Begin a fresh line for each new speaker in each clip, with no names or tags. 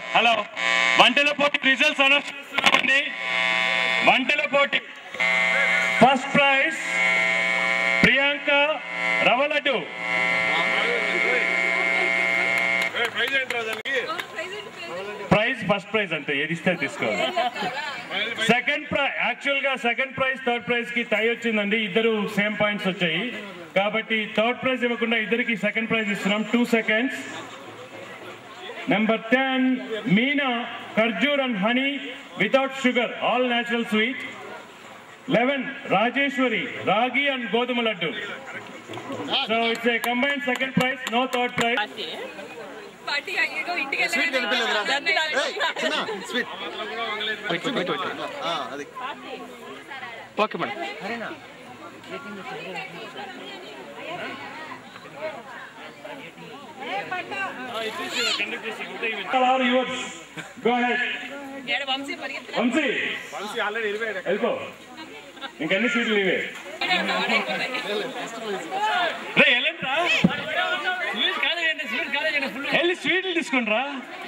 Hello వంటల పోటీ results announce చేస్తున్నామండి వంటల పోటీ first prize Priyanka rava laddu prize first prize అంతే ఏది ఇస్తే తీసుకోవాలి సెకండ్ ప్రైజ్ యాక్చువల్ గా సెకండ్ ప్రైజ్ థర్డ్ ప్రైజ్ కి టై వచ్చిందండి ఇద్దరు సేమ్ పాయింట్స్ వచ్చాయి కాబట్టి థర్డ్ ప్రైజ్ ఇవ్వకుండా ఇద్దరికి సెకండ్ ప్రైజ్ ఇస్తున్నాం two seconds number ten Meena khajur and honey without sugar all natural sweet eleven Rajeshwari ragi and godhuma laddu so it's a combine second prize no third prize
party అయ్యేగో ఇంటికి
స్వీట్ కనిపించలేదురా ఏయ్, చిన్న స్వీట్ ఆ, అది
okay madam
are yours go ahead
ఏడు వంశీ పరిగెత్తి
వంశీ వెళ్ళిపో ఇంకన్ని సీట్లు ఇవే రే వెళ్ళండిరా వెళ్ళి స్వీట్లు తీసుకుంట్రా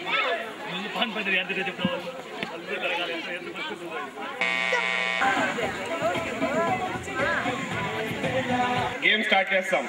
గేమ్ స్టార్ట్ చేస్తాం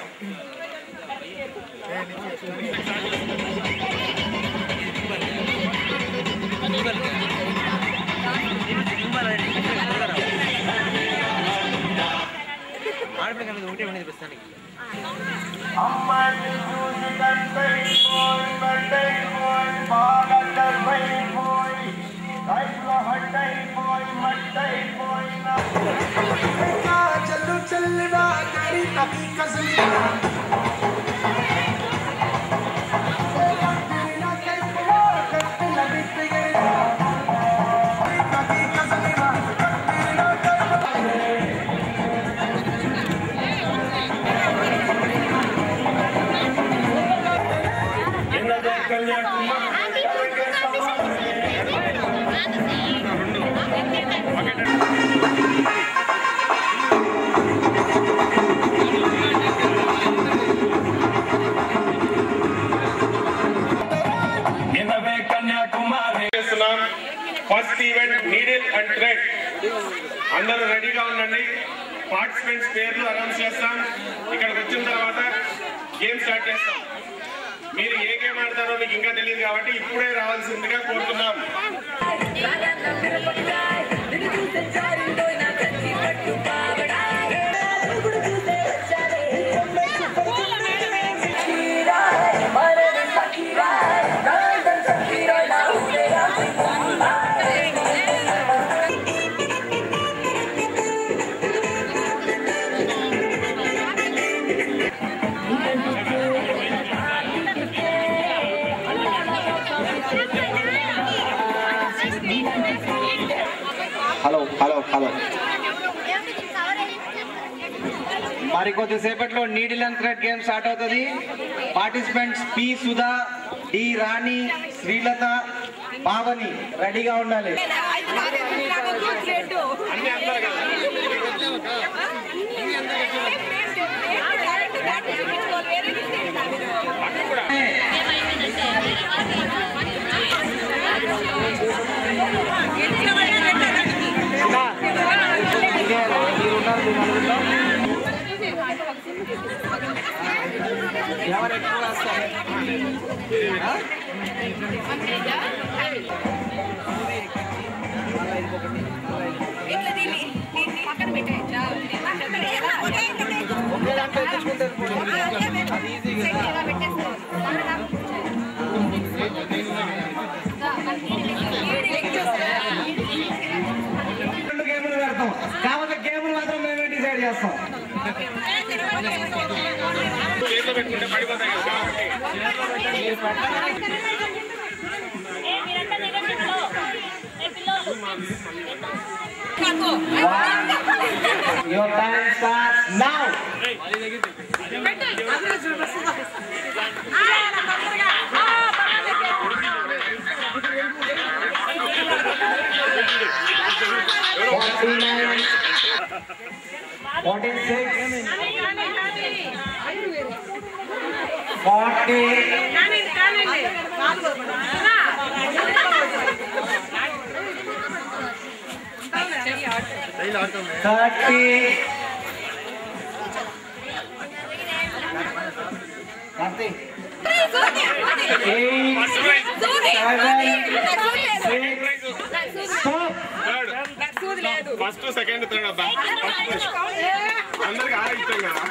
చల్లు చల్లినా కరి కవి కసలినా
ఇన్నవే కన్యాకుమారి చేస్తున్నాం first event needle and thread అందరూ రెడీగా ఉండండి పార్టిసిపెంట్స్ పేర్లు అనౌన్స్ చేస్తాం ఇక్కడికి వచ్చిన తర్వాత గేమ్ స్టార్ట్ చేస్తాం మీరు ఏ గేమ్ ఆడతారో మీకు ఇంకా తెలియదు కాబట్టి ఇప్పుడే రావాల్సిందిగా కోరుతున్నాం
హలో హలో హలో మరి కొద్దిసేపట్లో needle and thread game start అవుతుంది participants P Sudha D Rani Srilatha Pavani రెడీగా ఉండాలి
ఇట్లా దీన్ని దీన్ని పక్కన పెట్టేయచ్చా ఎలా
రెండు గేములు పెడతాం కాకపోతే గేములు మాత్రం మేమే డిసైడ్ చేస్తాం
చేతిలో పెట్టుకుంటే పడిపోతాయి కదా కాబట్టి.
Your time starts now Forty nine, forty six, forty, thirty Karthik eight stop
first second third అబ్బా అందరికి ఆరు ఇచ్చాం కదా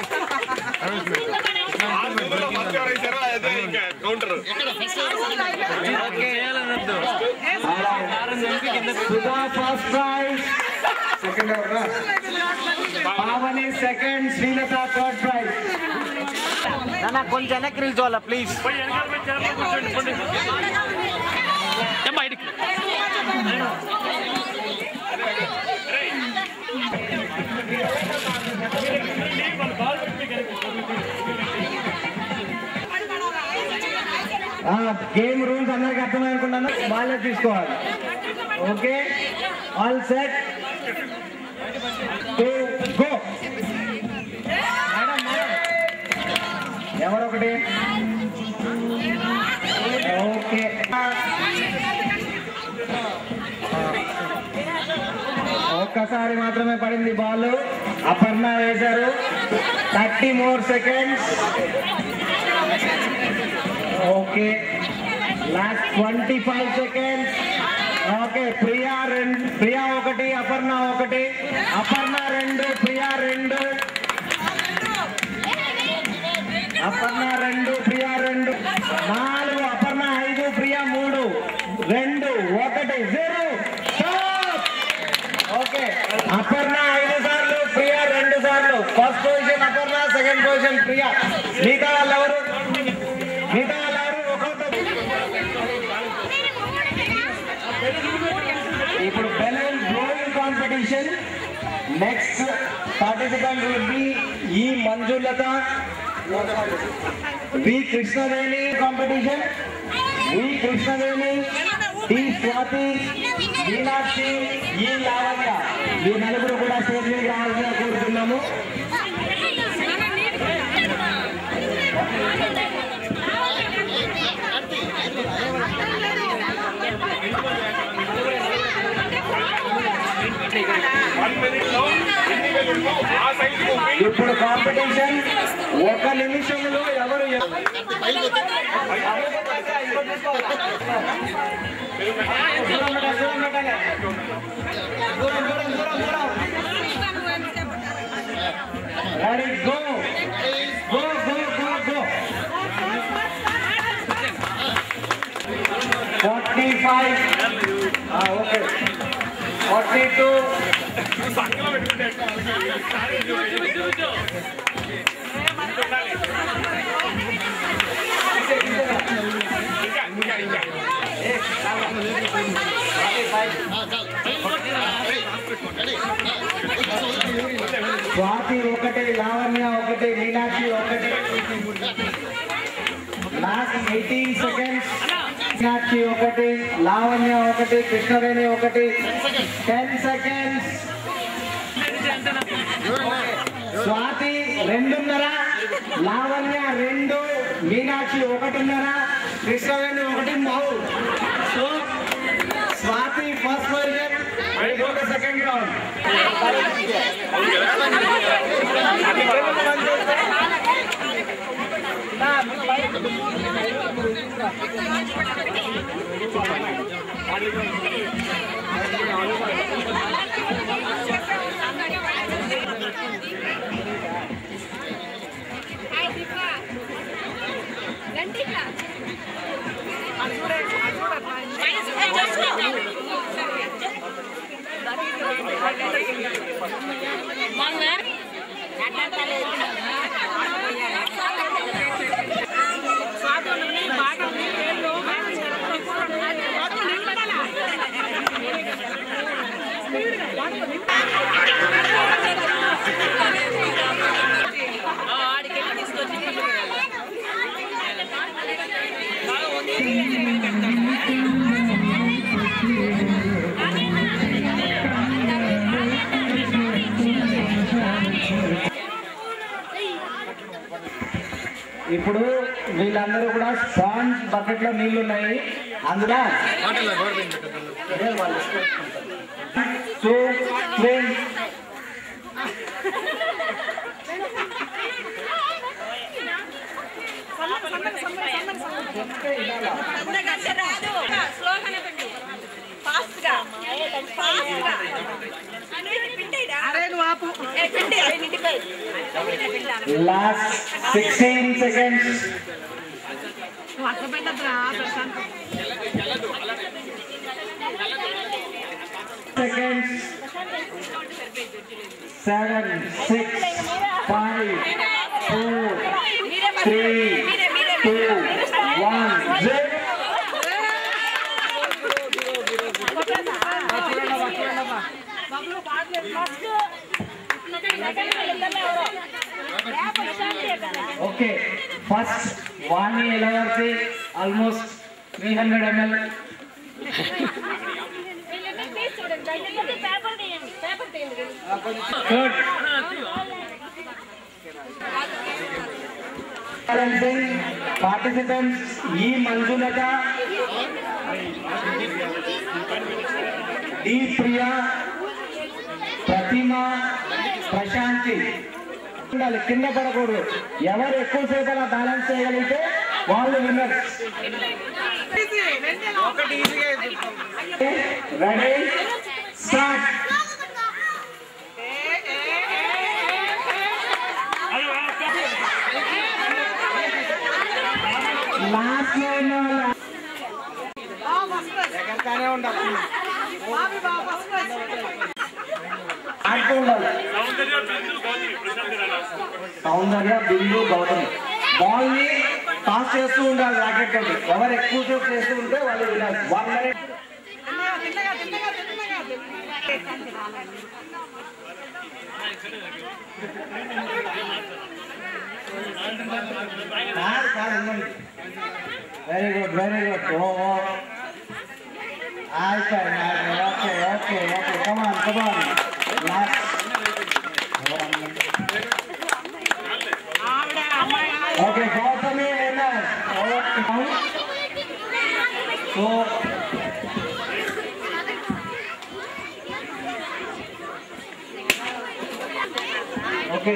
ఆరు మెంబర్లో ఫస్ట్ ఎవరు ఇచ్చారో అదే ఇంకా counter
Sudha first prize second ఎవరా Pavani second Srilatha third prize నాన్న కొంచెం వెనక్కి నిల్చోవాలా ప్లీజ్
బయటికి
గేమ్ రూల్స్ అందరికి అర్థమై అనుకుంటాను వాళ్ళే తీసుకోవాలి okay all set to go ఎవరొకటి ఓకే ఒక్కసారి మాత్రమే పడింది బాల్ అపర్ణ వేశారు thirty more seconds okay last twenty five seconds okay Priya రెండు ప్రియా ఒకటి అపర్ణ ఒకటి అపర్ణ రెండు ప్రియా రెండు అపర్ణ రెండు ప్రియా రెండు నాలుగు అపర్ణ ఐదు ప్రియా మూడు రెండు ఒకటి జీరో స్టాప్ ఓకే అపర్ణ ఐదు సార్లు ప్రియా రెండు సార్లు first position Aparna second position Priya మిగతా వాళ్ళు ఎవరు మిగతా వాళ్ళు ఎవరు ఒక్కొక్కరు ఇప్పుడు balloon blowing competition next participant will be E Manjulatha V Krishnaveni competition V Krishnaveni T Swathi Meenakshi E Lavanya ఈ నలుగురు కూడా స్టేజ్ మీద రావాల్సిన కోరుతున్నాము
వన్ మినిట్ లో ఎన్ని వెళ్ళిందో ఆ సైజ్
ఇప్పుడు కాంపిటీషన్ ఒక నిమిషంలో ఎవరు ఎ- దూరం పెట్టాలి, దూరం పెట్టాలి. దూరం, దూరం, దూరం, దూరం. Ready, go. Go, go, go, go. 45. Ah, okay. 42.
ఇంకా ఇంకా ఇంకా
స్వాతి ఒకటి లావణ్య ఒకటి మీనాక్షి ఒకటి లాస్ట్ ఎయిటీన్ సెకండ్స్ మీనాక్షి ఒకటి లావణ్య ఒకటి కృష్ణవేణి ఒకటి టెన్ సెకండ్స్ స్వాతి రెండున్నర లావణ్య రెండు మీనాక్షి ఒకటిన్నర కృష్ణవేణి ఒకటి మౌ so Swathi first position second round ఇప్పుడు వీళ్ళందరూ కూడా స్పాంజ్ బకెట్ లో నీళ్లు ఉన్నాయి అందులో టూ త్రీ
స్లోగానే పెట్టు ఫాస్ట్ గా ఫాస్ట్ గా అరే నువ్వు ఆపు పిండి అరే నిండిపోయి
లాస్ట్ సిక్స్టీన్ సెకండ్స్
నువ్వు అట్లా పెట్టద్దురా Prashanth
seconds. Seven, six, five, four, three, two, one, zero. Okay, first Vani Elavarti, almost 300 ml. Good. Balancing participants E. Manjulata, D. Priya, ప్రతిమ ప్రశాంతి ఉండాలి కింద పడకూడదు ఎవరు ఎక్కువసేపు అలా బ్యాలెన్స్ చేయగలిగితే వాళ్ళు విన్నర్స్ రెడీ స్టార్ట్ లాస్ట్ లో ఉన్న వాళ్ళ ఆడుతూ ఉండాలి సౌందర్య బిందు గౌతమి బాల్ ని పాస్ చేస్తూ ఉండాలి రాకెట్ తోటి ఎవరు ఎక్కువ సేపు చేస్తూ ఉంటే వాళ్ళు వినాలి one minute very good very good ఓ ఓ అయిపోయింది అయిపోయింది okay okay okay come on come on last okay Gautami winner so okay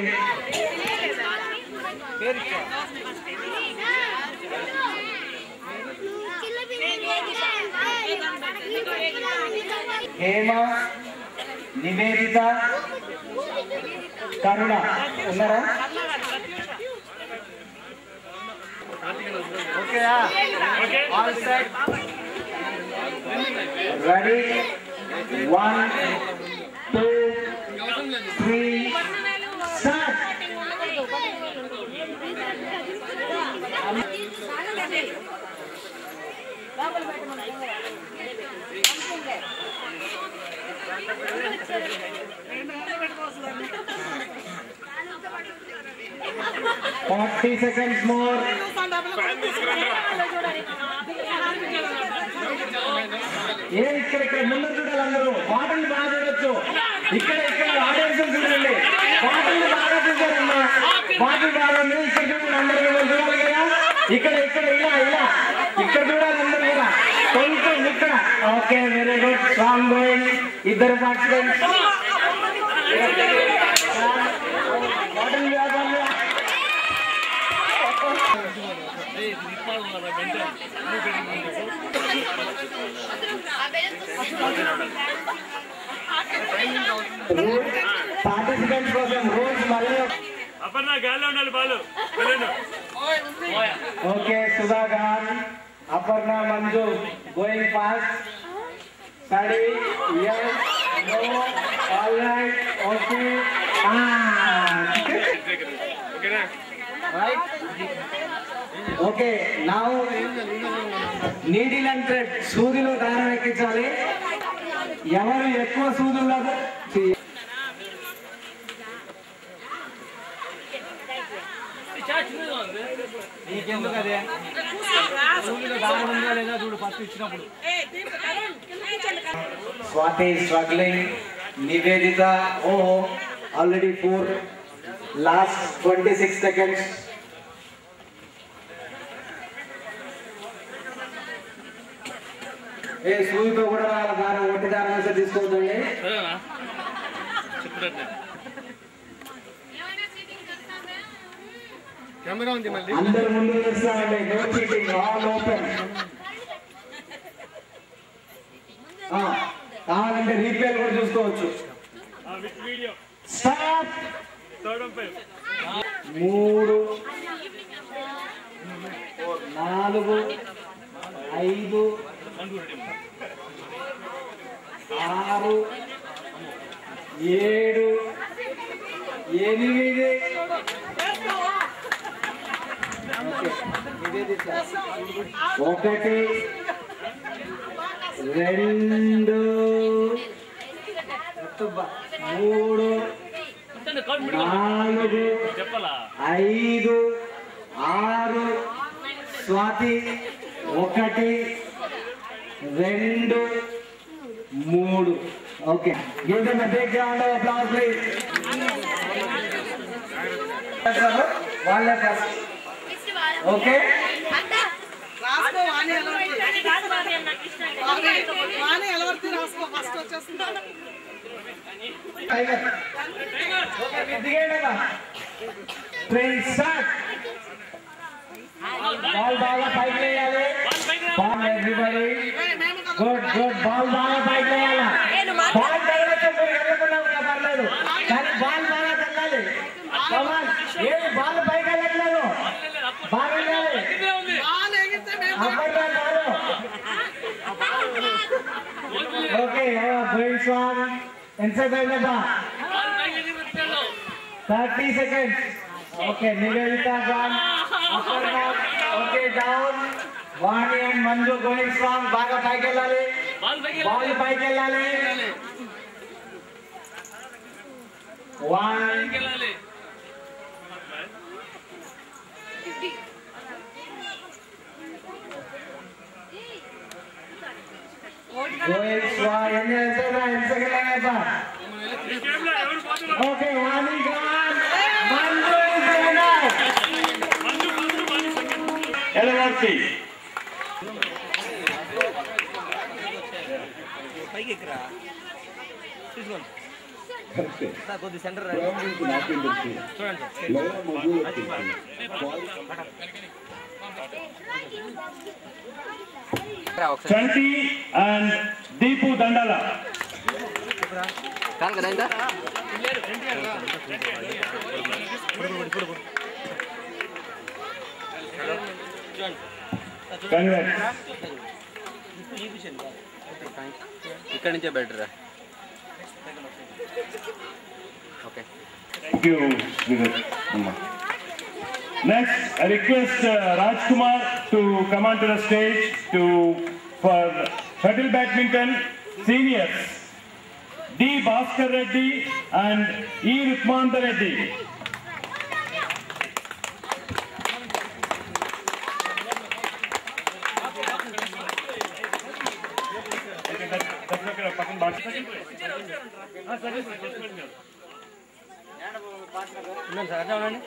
Hema Nivedita Karuna ఉన్నారా ఓకేయా all set ready one two three start forty seconds more ఏ ఇక్కడ ఇక్కడ ముందర చూడాలి అందరూ పాటలు బాగా చూడొచ్చు ఇక్కడ ఇక్కడ ఆడియన్స్ చూడండి పాటలు బాగా చూసారమ్మా పాటలు బాగా ఉన్నాయి ఇక్కడ చూడండి అందరూ మిమ్మల్ని చూడాలి కదా ఇక్కడ ఇక్కడ ఇలా ఇలా ఇక్కడ చూడాలి అందరూ కూడా కొంచెం ఇక్కడ okay very good strong going ఇద్దరు పార్టిసిపెంట్స్ పాటలు వ్యాపారాలు పార్టిసిపెంట్స్ కోసం రూల్స్ మళ్ళీ
అపర్ణ గాల్లో ఉండాలి బాలు వెళ్ళండి
okay Sudhakar Aparna Manju going fast steady yes no all right okay ah
ఓకేనా
right okay now needle and thread సూదిలో దారం ఎక్కించాలి ఎవరు ఎక్కువ సూదుల్లో నీకెందుకు అదే సూదిలో దారం ఉందా లేదా చూడు ఫస్ట్ ఇచ్చినప్పుడు స్వాతి స్ట్రగ్లింగ్ నివేదిత ఓ already four last twenty six seconds ఏ సూయితో కూడా రావాలి దారం ఒట్టి దారం వేస్తే తీసుకోవద్దండి
సరేనా చెప్పినట్టే
కెమెరా ఉంది మళ్ళీ
అందరు ముందు వేస్తామండి నో చీటింగ్ ఆల్ ఓపెన్ కావాలంటే రీప్లేలు కూడా చూసుకోవచ్చు స్టాప్ మూడు నాలుగు ఐదు ఆరు ఏడు ఎనిమిది ఒకటి రెండు మూడు నాలుగు
చెప్పాలా
ఐదు ఆరు స్వాతి ఒకటి రెండు మూడు okay give them big round of applause please వాళ్ళే ఫస్ట్ ఓకే
రాసుకో వాణి వాణి ఎలవర్తి రాసుకో ఫస్ట్ వచ్చేస్తుంది
టైగర్ ఓకే మీరు దిగేయండి అమ్మా ట్రైన్ స్టార్ట్ బాల్ బాగా పైకి వేయాలి ball everybody good good ball బాగా పైకి వేయాలి బాల్ తగలచ్చు మీరు వెళ్ళకుండా ఉన్నా పర్లేదు కానీ బాల్ బాగా తగలాలి కమాన్ ఏది బాల్ పైకి వెళ్ళట్లేదు బాగా వెళ్ళాలి
బాల్ ఎగిరితే మేము
upper ball ball okay going Swami ఎంతసేపు అయిందబ్బా thirty seconds okay Nivedita gone upper ball okay down Vani and Manju going strong బాగా పైకి వెళ్ళాలి బాల్ పైకి వెళ్ళాలి వన్ గోయింగ్ స్ట్రాంగ్ ఎన్ని ఎంతసేపు ఎన్ని సెకండ్ అయ్యబ్బా okay Vani gone Manju is winner.
Elavarthi Chanti and Deepu దండల కంగ్రాట్స్
ఇక్కడ నుంచే better okay
Thank you, Virat. Next, I request uh, Raj Kumar to come onto the stage to for shuttle badminton seniors. D. Bhaskar Reddy and E. Rukmanta Reddy.
ఉన్నాను sir అట్లా ఉండండి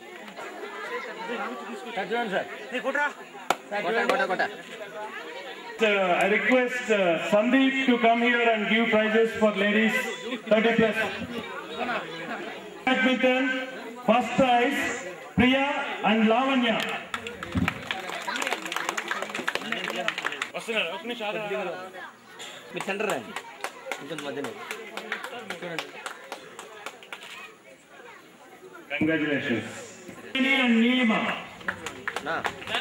sir చూడండి sir కొట్ట కొట్ట కొట్ట
Uh, I request uh, Sandeep to come here and give prizes for ladies 30 plus. Badminton, first prize, Priya and Lavanya.
మీరు centre రండి ఇంకొంత మధ్యలో చూడండి
Congratulations. Nini and Nilima.
నా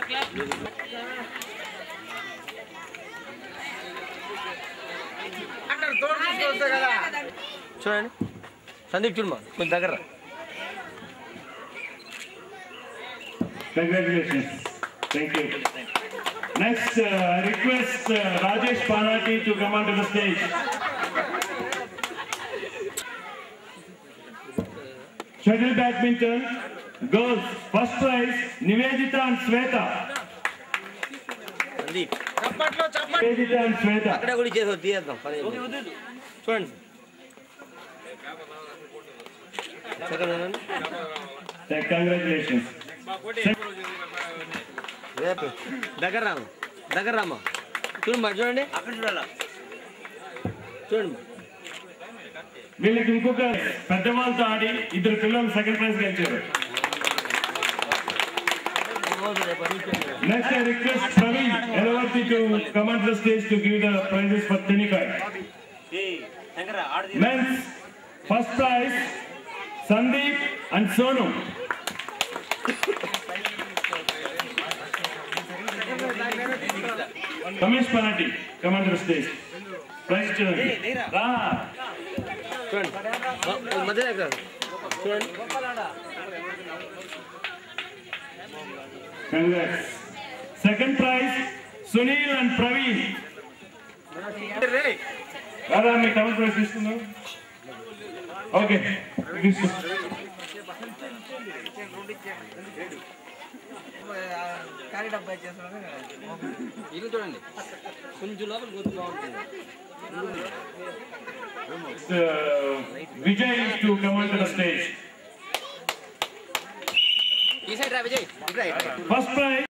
చూడండి సందీప్ చూడమా కొంచెం దగ్గర రా.
Congratulations. Thank you. Next, uh, I request uh, Rajesh Panati to come onto the stage. Shuttle badminton, girls, first prize, Nivedita and Sweta.
Sandeep
Nivedita and Sweta.
అక్కడే కూడా చేసి తీయేద్దాం పని చూడండి సెకండ్ ఉండండి.
Say Congratulations.
రేపు దగ్గర రాము దగ్గర రామా చూడండి మరి చూడండి అక్కడ చూడాలా చూడండి
వీళ్ళకి ఇంకొక పెద్దవాళ్ళతో ఆడి ఇద్దరు పిల్లలు సెకండ్ ప్రైజ్ గెలిచారు next I request Praveen Elavarthi to command the stage to give the prizes for tennikoit men's first prize Sandeep and Sonu Ramesh Panati command the stage prize చూడండి రా
చూడండి మధ్య దగ్గర చూడండి
Congrats. Second prize, Sunil and Praveen. Radha మీ డబుల్ ప్రైజ్ తీసుకుందాం okay తీసుకో
ఇది చూడండి కొంచెం లోపల గుర్తు బాగుంటుంది
Vijay to command the stage
ఈ సైడ్ రా విజయ్ ఇటు రా, ఇటు రా.
First prize